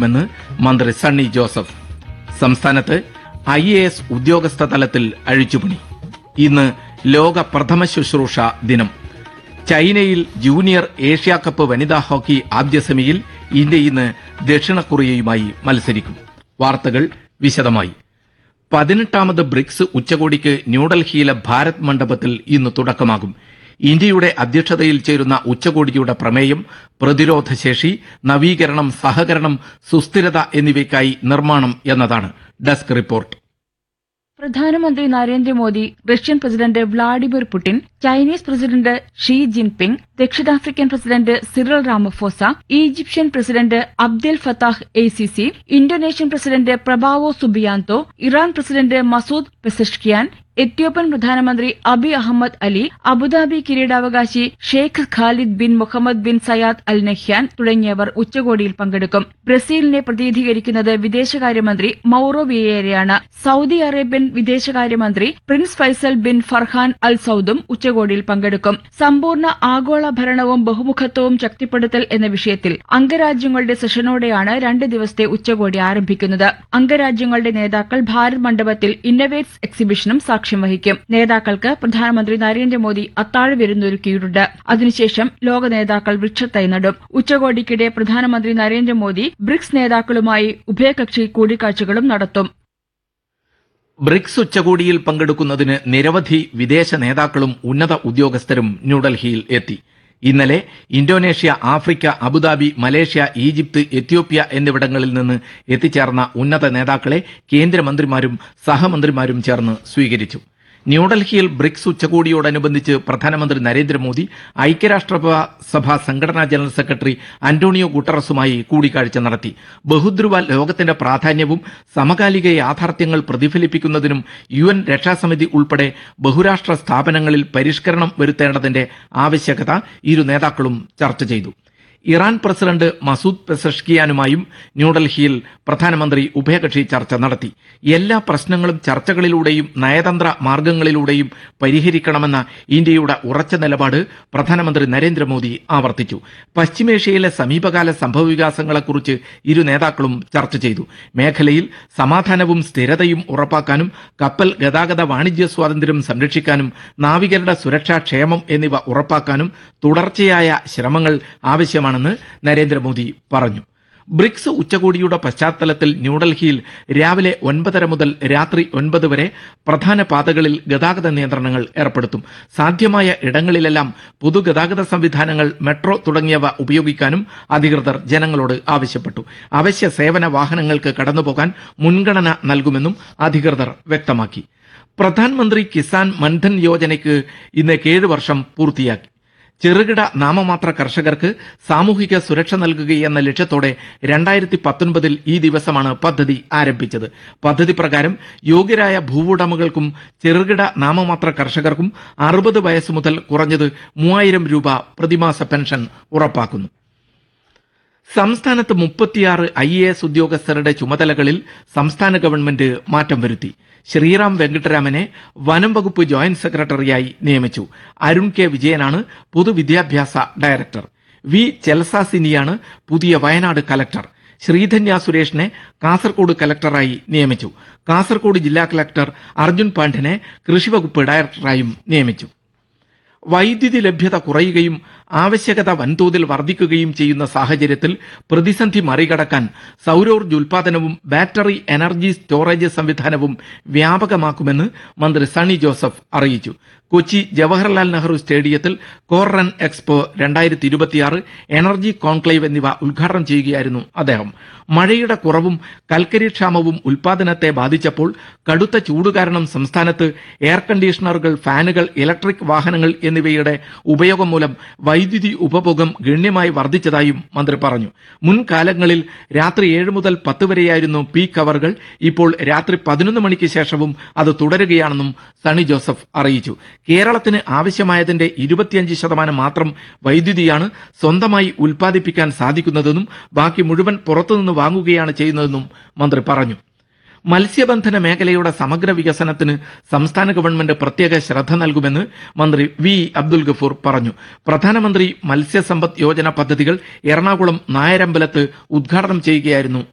നടപ്പാക്കുമെന്ന് മന്ത്രി സണ്ണി ജോസഫ് സംസ്ഥാനത്ത് ഐ എ എസ് ഉദ്യോഗസ്ഥ തലത്തിൽ അഴിച്ചുപണി ഇന്ന് ലോക പ്രഥമ ശുശ്രൂഷ ദിനം ചൈനയിൽ ജൂനിയർ ഏഷ്യാ കപ്പ് വനിതാ ഹോക്കി ആദ്യ സെമിയിൽ ഇന്ത്യ ഇന്ന് ദക്ഷിണ കൊറിയയുമായി മത്സരിക്കും വാർത്തകൾ വിശദമായി പതിനെട്ടാമത് ബ്രിക്സ് ഉച്ചകോടിക്ക് ന്യൂഡൽഹിയിലെ ഭാരത് മണ്ഡപത്തിൽ ഇന്ന് തുടക്കമാകും ഇന്ത്യയുടെ അധ്യക്ഷതയിൽ ചേരുന്ന ഉച്ചകോടിയുടെ പ്രമേയം പ്രതിരോധശേഷി നവീകരണം സഹകരണം സുസ്ഥിരത എന്നിവയ്ക്കായി നിർമ്മാണം എന്നതാണ് ഡെസ്ക് റിപ്പോർട്ട് പ്രധാനമന്ത്രി Narendra Modi Russian president Vladimir Putin Chinese president Xi Jinping ദക്ഷിണാഫ്രിക്കൻ president Cyril Ramaphosa Egyptian president Abdel Fattah el Sisi Indonesian president Prabowo Subianto Iran president Masoud Pezeshkian Ethiopian പ്രധാനമന്ത്രി അബി അഹമ്മദ് അലി അബുദാബി കിരീടാവകാശി Sheikh Khaled bin Mohamed bin Zayed Al Nahyan തുടങ്ങിയവർ ഉച്ചകോടിയിൽ പങ്കെടുക്കും ബ്രസീലിനെ പ്രതിനിധീകരിക്കുന്നത് വിദേശകാര്യമന്ത്രി Mauro വിയേരയാണ് Saudi Arabian വിദേശകാര്യമന്ത്രി prince Faisal bin Farhan Al സൌദും ഉച്ചകോടിയിൽ പങ്കെടുക്കും സമ്പൂർണ്ണ ആഗോള ഭരണവും ബഹുമുഖത്വവും ശക്തിപ്പെടുത്തൽ എന്ന വിഷയത്തിൽ അംഗരാജ്യങ്ങളുടെ സെഷനോടെയാണ് രണ്ട് ദിവസത്തെ ഉച്ചകോടി ആരംഭിക്കുന്നത് അംഗരാജ്യങ്ങളുടെ നേതാക്കൾ ഭാരത് മണ്ഡപത്തിൽ ഇന്നവേറ്റ്സ് എക്സിബിഷനും സാക്ഷ്യം വഹിക്കും നേതാക്കൾക്ക് പ്രധാനമന്ത്രി നരേന്ദ്രമോദി അത്താഴ വിരുന്നൊരുക്കിയിട്ടുണ്ട് അതിനുശേഷം ലോക നേതാക്കൾ വൃക്ഷത്തൈ നടും ഉച്ചകോടിക്കിടെ പ്രധാനമന്ത്രി നരേന്ദ്രമോദി ബ്രിക്സ് നേതാക്കളുമായി ഉഭയകക്ഷി കൂടിക്കാഴ്ചകളും നടത്തും ബ്രിക്സ് ഉച്ചകോടിയിൽ പങ്കെടുക്കുന്നതിന് നിരവധി വിദേശ നേതാക്കളും ഉന്നത ഉദ്യോഗസ്ഥരും ന്യൂഡൽഹിയിൽ എത്തി ഇന്നലെ Indonesia Africa Abu Dhabi Malaysia Egypt Ethiopia എന്നിവിടങ്ങളിൽ നിന്ന് എത്തിച്ചേർന്ന ഉന്നത നേതാക്കളെ കേന്ദ്രമന്ത്രിമാരും സഹമന്ത്രിമാരും ചേർന്ന് സ്വീകരിച്ചു ന്യൂഡൽഹിയിൽ ബ്രിക്സ് ഉച്ചകോടിയോടനുബന്ധിച്ച് പ്രധാനമന്ത്രി നരേന്ദ്രമോദി ഐക്യരാഷ്ട്രസഭ സംഘടനാ ജനറൽ സെക്രട്ടറി അന്റോണിയോ ഗുട്ടറസുമായി കൂടിക്കാഴ്ച നടത്തി ബഹുദ്രുവ ലോകത്തിന്റെ പ്രാധാന്യവും സമകാലിക യാഥാർത്ഥ്യങ്ങൾ പ്രതിഫലിപ്പിക്കുന്നതിനും യു എൻ രക്ഷാസമിതി ഉൾപ്പെടെ ബഹുരാഷ്ട്ര സ്ഥാപനങ്ങളിൽ പരിഷ്കരണം വരുത്തേണ്ടതിന്റെ ആവശ്യകത ഇരു നേതാക്കളും ചർച്ച ചെയ്തു ഇറാൻ പ്രസിഡന്റ് മസൂദ് പെസഷ്കിയാനുമായും ന്യൂഡൽഹിയിൽ പ്രധാനമന്ത്രി ഉഭയകക്ഷി ചർച്ച നടത്തി എല്ലാ പ്രശ്നങ്ങളും ചർച്ചകളിലൂടെയും നയതന്ത്ര മാർഗങ്ങളിലൂടെയും പരിഹരിക്കണമെന്ന ഇന്ത്യയുടെ ഉറച്ച നിലപാട് പ്രധാനമന്ത്രി നരേന്ദ്രമോദി ആവർത്തിച്ചു പശ്ചിമേഷ്യയിലെ സമീപകാല സംഭവവികാസങ്ങളെക്കുറിച്ച് ഇരു നേതാക്കളും ചർച്ച ചെയ്തു മേഖലയിൽ സമാധാനവും സ്ഥിരതയും ഉറപ്പാക്കാനും കപ്പൽ ഗതാഗത വാണിജ്യ സ്വാതന്ത്ര്യം സംരക്ഷിക്കാനും നാവികരുടെ സുരക്ഷാ ക്ഷേമം എന്നിവ ഉറപ്പാക്കാനും തുടർച്ചയായ ശ്രമങ്ങൾ ആവശ്യമാണെന്ന് നരേന്ദ്രമോദി പറഞ്ഞു ബ്രിക്സ് ഉച്ചകോടിയുടെ പശ്ചാത്തലത്തിൽ ന്യൂഡൽഹിയിൽ രാവിലെ ഒൻപതര മുതൽ രാത്രി ഒൻപത് വരെ പ്രധാന പാതകളിൽ ഗതാഗത നിയന്ത്രണങ്ങൾ ഏർപ്പെടുത്തും സാധ്യമായ ഇടങ്ങളിലെല്ലാം പൊതുഗതാഗത സംവിധാനങ്ങൾ മെട്രോ തുടങ്ങിയവ ഉപയോഗിക്കാനും അധികൃതർ ജനങ്ങളോട് ആവശ്യപ്പെട്ടു അവശ്യ സേവന വാഹനങ്ങൾക്ക് കടന്നുപോകാൻ മുൻഗണന നൽകുമെന്നും അധികൃതർ വ്യക്തമാക്കി പ്രധാനമന്ത്രി കിസാൻ മൻധൻ യോജനയ്ക്ക് ഇന്ന് ഏഴ് വർഷം പൂർത്തിയാക്കി ചെറുകിട നാമമാത്ര കർഷകർക്ക് സാമൂഹിക സുരക്ഷ നൽകുകയെന്ന ലക്ഷ്യത്തോടെ രണ്ടായിരത്തി പത്തൊൻപതിൽ ഈ ദിവസമാണ് പദ്ധതി ആരംഭിച്ചത് പദ്ധതി പ്രകാരം യോഗ്യരായ ഭൂവുടമകൾക്കും ചെറുകിട നാമമാത്ര കർഷകർക്കും അറുപത് വയസ്സ് മുതൽ കുറഞ്ഞത് മൂവായിരം രൂപ പ്രതിമാസ പെൻഷൻ ഉറപ്പാക്കുന്നു സംസ്ഥാനത്ത് മുപ്പത്തിയാറ് ഐ എ എസ് ഉദ്യോഗസ്ഥരുടെ ചുമതലകളിൽ സംസ്ഥാന ഗവൺമെന്റ് മാറ്റം വരുത്തി ശ്രീറാം വെങ്കിട്ടരാമനെ വനം വകുപ്പ് ജോയിന്റ് സെക്രട്ടറിയായി നിയമിച്ചു അരുൺ കെ വിജയനാണ് പൊതുവിദ്യാഭ്യാസ ഡയറക്ടർ വി ചെൽസാസിനിയാണ് പുതിയ വയനാട് കലക്ടർ ശ്രീധന്യ സുരേഷിനെ കാസർകോട് കലക്ടറായി നിയമിച്ചു കാസർകോട് ജില്ലാ കലക്ടർ അർജുൻ പാണ്ഡ്യനെ കൃഷിവകുപ്പ് ഡയറക്ടറായും നിയമിച്ചു വൈദ്യുതി ലഭ്യത കുറയുകയും ആവശ്യകത വൻതോതിൽ വർദ്ധിക്കുകയും ചെയ്യുന്ന സാഹചര്യത്തിൽ പ്രതിസന്ധി മറികടക്കാൻ സൌരോർജ്ജ ഉൽപാദനവും ബാറ്ററി എനർജി സ്റ്റോറേജ് സംവിധാനവും വ്യാപകമാക്കുമെന്ന് മന്ത്രി സണ്ണി ജോസഫ് അറിയിച്ചു കൊച്ചി ജവഹർലാൽ നെഹ്റു സ്റ്റേഡിയത്തിൽ കോർ റൺ എക്സ്പോ രണ്ടായിരത്തി ഇരുപത്തിയാറ് എനർജി കോൺക്ലേവ് എന്നിവ ഉദ്ഘാടനം ചെയ്യുകയായിരുന്നു അദ്ദേഹം മഴയുടെ കുറവും കൽക്കരി ക്ഷാമവും ഉൽപാദനത്തെ ബാധിച്ചപ്പോൾ കടുത്ത ചൂട് കാരണം സംസ്ഥാനത്ത് എയർ കണ്ടീഷണറുകൾ ഫാനുകൾ ഇലക്ട്രിക് വാഹനങ്ങൾ എന്നിവയുടെ ഉപയോഗം മൂലം വൈദ്യുതി ഉപഭോഗം ഗണ്യമായി വർദ്ധിച്ചതായും മന്ത്രി പറഞ്ഞു മുൻകാലങ്ങളിൽ രാത്രി ഏഴ് മുതൽ പത്ത് വരെയായിരുന്നു പീക്ക് അവറുകൾ ഇപ്പോൾ രാത്രി പതിനൊന്ന് മണിക്ക് ശേഷവും അത് തുടരുകയാണെന്നും സണി ജോസഫ് അറിയിച്ചു കേരളത്തിന് ആവശ്യമായതിന്റെ ഇരുപത്തിയഞ്ച് ശതമാനം മാത്രം വൈദ്യുതിയാണ് സ്വന്തമായി ഉൽപ്പാദിപ്പിക്കാൻ സാധിക്കുന്നതെന്നും ബാക്കി മുഴുവൻ പുറത്തുനിന്ന് വാങ്ങുകയാണ് ചെയ്യുന്നതെന്നും മന്ത്രി പറഞ്ഞു മത്സ്യബന്ധന മേഖലയുടെ സമഗ്ര വികസനത്തിന് സംസ്ഥാന ഗവൺമെന്റ് പ്രത്യേക ശ്രദ്ധ നൽകുമെന്ന് മന്ത്രി വി അബ്ദുൽ ഗഫൂർ പറഞ്ഞു പ്രധാനമന്ത്രി മത്സ്യസമ്പദ് യോജന പദ്ധതികൾ എറണാകുളം നായരമ്പലത്ത് ഉദ്ഘാടനം ചെയ്യുകയായിരുന്നു